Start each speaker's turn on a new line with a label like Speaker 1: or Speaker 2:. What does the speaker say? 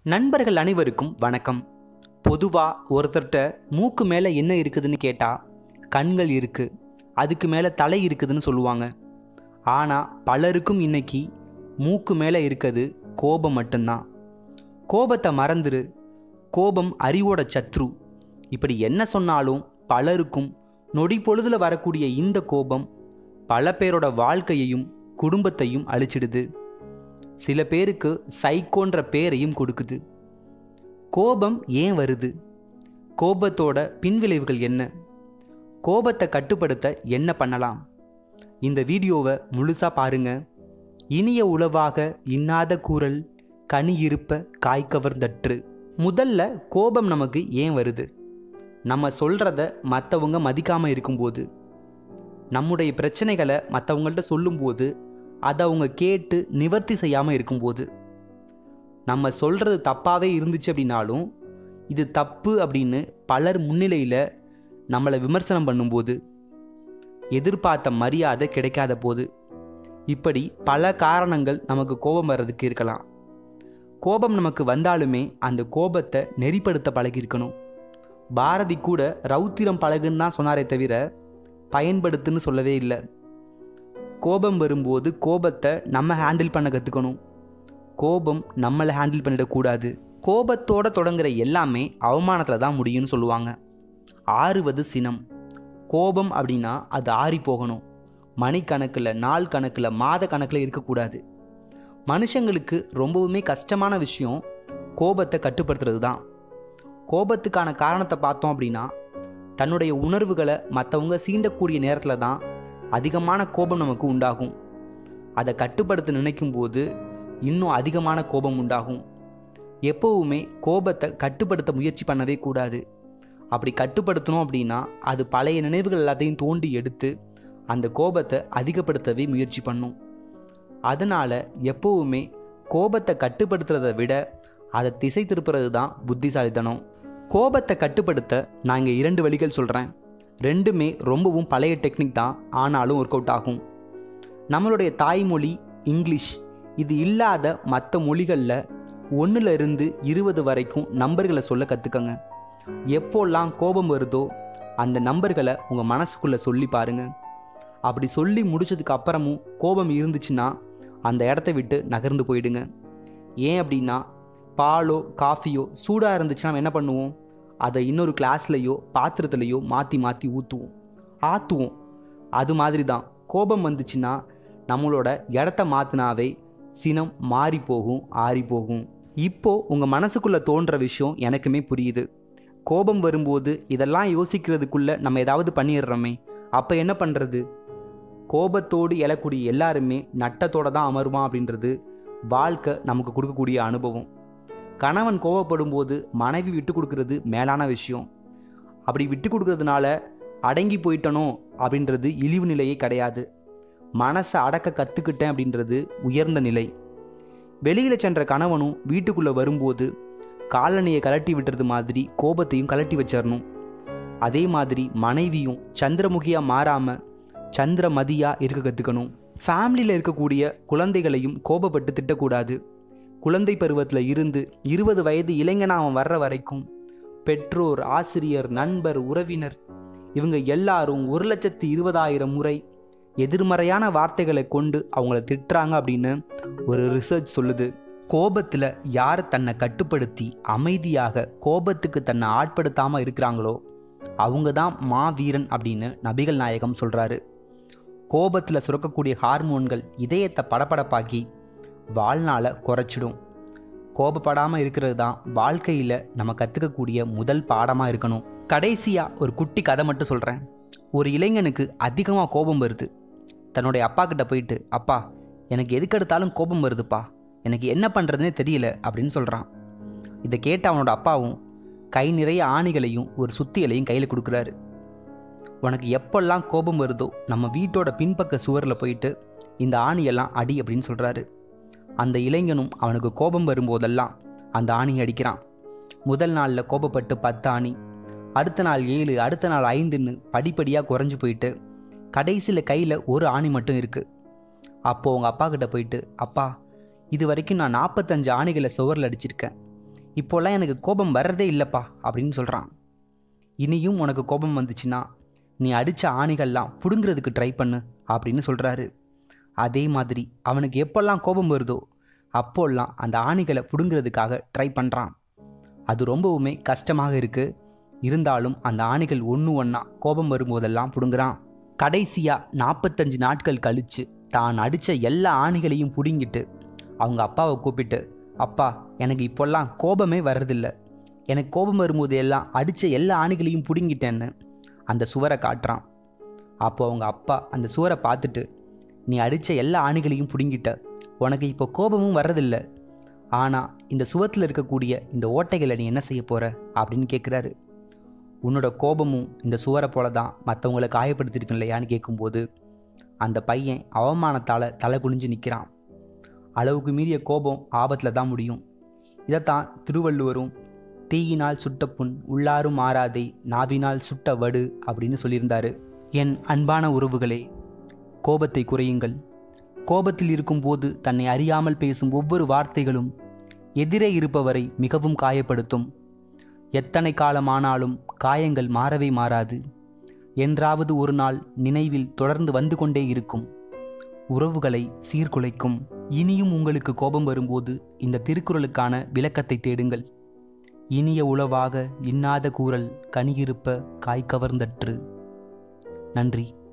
Speaker 1: நண்பர்கள் அனைவருக்கும் வணக்கம் பொதுவாக ஒருத்தர்கிட்ட மூக்கு மேலே என்ன இருக்குதுன்னு கேட்டால் கண்கள் இருக்கு அதுக்கு மேலே தலை இருக்குதுன்னு சொல்லுவாங்க ஆனால் பலருக்கும் இன்னைக்கு மூக்கு மேலே இருக்கிறது கோபம் மட்டும்தான் கோபத்தை மறந்துரு கோபம் அறிவோட சத்ரு இப்படி என்ன சொன்னாலும் பலருக்கும் நொடி பொழுதுல வரக்கூடிய இந்த கோபம் பல பேரோட வாழ்க்கையையும் குடும்பத்தையும் அழிச்சிடுது சில பேருக்கு சைக்கோன்ற பேரையும் கொடுக்குது கோபம் ஏன் வருது கோபத்தோட பின்விளைவுகள் என்ன கோபத்தை கட்டுப்படுத்த என்ன பண்ணலாம் இந்த வீடியோவை முழுசா பாருங்க இனிய உளவாக இன்னாத கூறல் கனி இருப்ப காய் கவர்ந்தற்று முதல்ல கோபம் நமக்கு ஏன் வருது நம்ம சொல்கிறத மற்றவங்க மதிக்காமல் இருக்கும்போது நம்முடைய பிரச்சனைகளை மற்றவங்கள்ட்ட சொல்லும்போது அதை அவங்க கேட்டு நிவர்த்தி செய்யாமல் இருக்கும்போது நம்ம சொல்கிறது தப்பாகவே இருந்துச்சு அப்படின்னாலும் இது தப்பு அப்படின்னு பலர் முன்னிலையில் நம்மளை விமர்சனம் பண்ணும்போது எதிர்பார்த்த மரியாதை கிடைக்காத போது இப்படி பல காரணங்கள் நமக்கு கோபம் வர்றதுக்கு இருக்கலாம் கோபம் நமக்கு வந்தாலுமே அந்த கோபத்தை நெறிப்படுத்த பழகியிருக்கணும் பாரதி கூட ரௌத்திரம் பழகுன்னு தான் சொன்னாரே தவிர பயன்படுத்துன்னு சொல்லவே இல்லை கோபம் வரும்போது கோபத்தை நம்ம ஹேண்டில் பண்ண கற்றுக்கணும் கோபம் நம்மளை ஹேண்டில் பண்ணிடக்கூடாது கோபத்தோட தொடங்குற எல்லாமே அவமானத்தில் தான் முடியும்னு சொல்லுவாங்க ஆறுவது சினம் கோபம் அப்படின்னா அது ஆறி போகணும் மணிக்கணக்கில் நாள் கணக்கில் மாத கணக்கில் இருக்கக்கூடாது மனுஷங்களுக்கு ரொம்பவுமே கஷ்டமான விஷயம் கோபத்தை கட்டுப்படுத்துறது தான் கோபத்துக்கான காரணத்தை பார்த்தோம் அப்படின்னா தன்னுடைய உணர்வுகளை மற்றவங்க சீண்டக்கூடிய நேரத்தில் தான் அதிகமான கோபம் நமக்கு உண்டாகும் அதை கட்டுப்படுத்த நினைக்கும் போது இன்னும் அதிகமான கோபம் உண்டாகும் எப்போவுமே கோபத்தை கட்டுப்படுத்த முயற்சி பண்ணவே கூடாது அப்படி கட்டுப்படுத்தணும் அப்படின்னா அது பழைய நினைவுகள் எல்லாத்தையும் தோண்டி எடுத்து அந்த கோபத்தை அதிகப்படுத்தவே முயற்சி பண்ணும் அதனால் எப்போவுமே கோபத்தை கட்டுப்படுத்துறதை விட அதை திசை திருப்புறது தான் புத்திசாலித்தனம் கோபத்தை கட்டுப்படுத்த நான் இங்கே இரண்டு வழிகள் சொல்கிறேன் ரெண்டுமே ரொம்பவும் பழைய டெக்னிக் தான் ஆனாலும் ஒர்க் அவுட் ஆகும் நம்மளுடைய தாய்மொழி இங்கிலீஷ் இது இல்லாத மற்ற மொழிகளில் ஒன்றுல இருந்து இருபது வரைக்கும் நம்பர்களை சொல்ல கற்றுக்கங்க எப்போல்லாம் கோபம் வருதோ அந்த நம்பர்களை உங்கள் மனசுக்குள்ளே சொல்லி பாருங்கள் அப்படி சொல்லி முடிச்சதுக்கு அப்புறமும் கோபம் இருந்துச்சுன்னா அந்த இடத்த விட்டு நகர்ந்து போயிடுங்க ஏன் அப்படின்னா பாலோ காஃபியோ சூடாக இருந்துச்சுன்னா நம்ம என்ன பண்ணுவோம் அதை இன்னொரு கிளாஸ்லையோ பாத்திரத்துலையோ மாற்றி மாற்றி ஊற்றுவோம் ஆற்றுவோம் அது மாதிரி தான் கோபம் வந்துச்சுன்னா நம்மளோட இடத்த மாற்றினாவே சினம் மாறி போகும் ஆறி போகும் இப்போ உங்கள் மனசுக்குள்ளே தோன்ற விஷயம் எனக்குமே புரியுது கோபம் வரும்போது இதெல்லாம் யோசிக்கிறதுக்குள்ளே நம்ம ஏதாவது பண்ணிடுறோமே அப்போ என்ன பண்ணுறது கோபத்தோடு எழக்கூடிய எல்லாருமே நட்டத்தோடு தான் அமருவான் அப்படின்றது வாழ்க்கை நமக்கு கொடுக்கக்கூடிய அனுபவம் கணவன் கோவப்படும் போது மனைவி விட்டு கொடுக்கறது மேலான விஷயம் அப்படி விட்டு கொடுக்கறதுனால அடங்கி போயிட்டனோ அப்படின்றது இழிவு நிலையே கிடையாது மனசை அடக்க கற்றுக்கிட்டேன் அப்படின்றது உயர்ந்த நிலை வெளியில் சென்ற கணவனும் வீட்டுக்குள்ளே வரும்போது காலணியை கலட்டி விட்டுறது மாதிரி கோபத்தையும் கலட்டி வச்சிடணும் அதே மாதிரி மனைவியும் சந்திரமுகியாக மாறாமல் சந்திரமதியாக இருக்க கற்றுக்கணும் ஃபேமிலியில் இருக்கக்கூடிய குழந்தைகளையும் கோபப்பட்டு திட்டக்கூடாது குழந்தை பருவத்தில் இருந்து இருபது வயது இளைஞனா அவன் வர்ற வரைக்கும் பெற்றோர் ஆசிரியர் நண்பர் உறவினர் இவங்க எல்லாரும் ஒரு லட்சத்தி இருபதாயிரம் முறை எதிர்மறையான வார்த்தைகளை கொண்டு அவங்கள திட்டுறாங்க அப்படின்னு ஒரு ரிசர்ச் சொல்லுது கோபத்தில் யார் தன்னை கட்டுப்படுத்தி அமைதியாக கோபத்துக்கு தன்னை ஆட்படுத்தாமல் இருக்கிறாங்களோ அவங்க தான் மாவீரன் அப்படின்னு நபிகள் நாயகம் சொல்கிறாரு கோபத்தில் சுரக்கக்கூடிய ஹார்மோன்கள் இதயத்தை படபடப்பாக்கி வாழ்நாளை குறைச்சிடும் கோபப்படாமல் இருக்கிறது தான் வாழ்க்கையில் நம்ம கற்றுக்கக்கூடிய முதல் பாடமாக இருக்கணும் கடைசியாக ஒரு குட்டி கதை மட்டும் சொல்கிறேன் ஒரு இளைஞனுக்கு அதிகமாக கோபம் வருது தன்னுடைய அப்பா கிட்ட போயிட்டு அப்பா எனக்கு எதுக்கு எடுத்தாலும் கோபம் வருதுப்பா எனக்கு என்ன பண்ணுறதுனே தெரியல அப்படின்னு சொல்கிறான் இதை கேட்ட அவனோட அப்பாவும் கை நிறைய ஆணிகளையும் ஒரு சுத்தியலையும் கையில் கொடுக்குறாரு உனக்கு எப்பெல்லாம் கோபம் வருதோ நம்ம வீட்டோட பின்பக்க சுவரில் போயிட்டு இந்த ஆணியெல்லாம் அடி அப்படின்னு சொல்கிறாரு அந்த இளைஞனும் அவனுக்கு கோபம் வரும்போதெல்லாம் அந்த ஆணி அடிக்கிறான் முதல் நாளில் கோபப்பட்டு பத்து ஆணி அடுத்த நாள் ஏழு அடுத்த நாள் ஐந்துன்னு படிப்படியாக குறைஞ்சு போயிட்டு கடைசியில் கையில் ஒரு ஆணி மட்டும் இருக்குது அப்போது உங்கள் அப்பா கிட்ட போயிட்டு அப்பா இது வரைக்கும் நான் நாற்பத்தஞ்சு ஆணிகளை சுவரில் அடிச்சிருக்கேன் இப்போல்லாம் எனக்கு கோபம் வர்றதே இல்லைப்பா அப்படின்னு சொல்கிறான் இனியும் உனக்கு கோபம் வந்துச்சுன்னா நீ அடித்த ஆணிகள்லாம் பிடுங்கிறதுக்கு ட்ரை பண்ணு அப்படின்னு சொல்கிறாரு அதே மாதிரி அவனுக்கு எப்போல்லாம் கோபம் வருதோ அப்போல்லாம் அந்த ஆணிகளை பிடுங்கிறதுக்காக ட்ரை பண்ணுறான் அது ரொம்பவுமே கஷ்டமாக இருக்குது இருந்தாலும் அந்த ஆணிகள் ஒன்று ஒன்றா கோபம் வரும்போதெல்லாம் பிடுங்குறான் கடைசியாக நாற்பத்தஞ்சு நாட்கள் கழித்து தான் அடித்த எல்லா ஆணிகளையும் பிடுங்கிட்டு அவங்க அப்பாவை கூப்பிட்டு அப்பா எனக்கு இப்போல்லாம் கோபமே வர்றதில்ல எனக்கு கோபம் வரும்போது எல்லாம் அடித்த எல்லா ஆணிகளையும் பிடுங்கிட்டேன்னு அந்த சுவரை காட்டுறான் அப்போ அவங்க அப்பா அந்த சுவரை பார்த்துட்டு நீ அடித்த எல்லா ஆணிகளையும் பிடுங்கிட்ட உனக்கு இப்போ கோபமும் வர்றதில்ல ஆனால் இந்த சுவத்தில் இருக்கக்கூடிய இந்த ஓட்டைகளை நீ என்ன செய்ய போகிற அப்படின்னு கேட்குறாரு உன்னோட கோபமும் இந்த சுவரை போல தான் மற்றவங்களை காயப்படுத்திருக்கும் இல்லையான்னு கேட்கும்போது அந்த பையன் அவமானத்தால் தலை குனிஞ்சு நிற்கிறான் அளவுக்கு மீறிய கோபம் ஆபத்தில் தான் முடியும் இதைத்தான் திருவள்ளுவரும் தீயினால் சுட்ட புண் உள்ளாரும் மாறாதே நாவினால் சுட்ட வடு அப்படின்னு சொல்லியிருந்தாரு என் அன்பான உறவுகளே கோபத்தை குறையுங்கள் கோபத்தில் இருக்கும்போது தன்னை அறியாமல் பேசும் ஒவ்வொரு வார்த்தைகளும் எதிரே இருப்பவரை மிகவும் காயப்படுத்தும் எத்தனை காலமானாலும் காயங்கள் மாறவே மாறாது என்றாவது ஒரு நாள் நினைவில் தொடர்ந்து வந்து கொண்டே இருக்கும் உறவுகளை சீர்குலைக்கும் இனியும் உங்களுக்கு கோபம் வரும்போது இந்த திருக்குறளுக்கான விளக்கத்தை தேடுங்கள் இனிய உளவாக இன்னாத கூறல் கனியிருப்ப காய் கவர்ந்தற்று நன்றி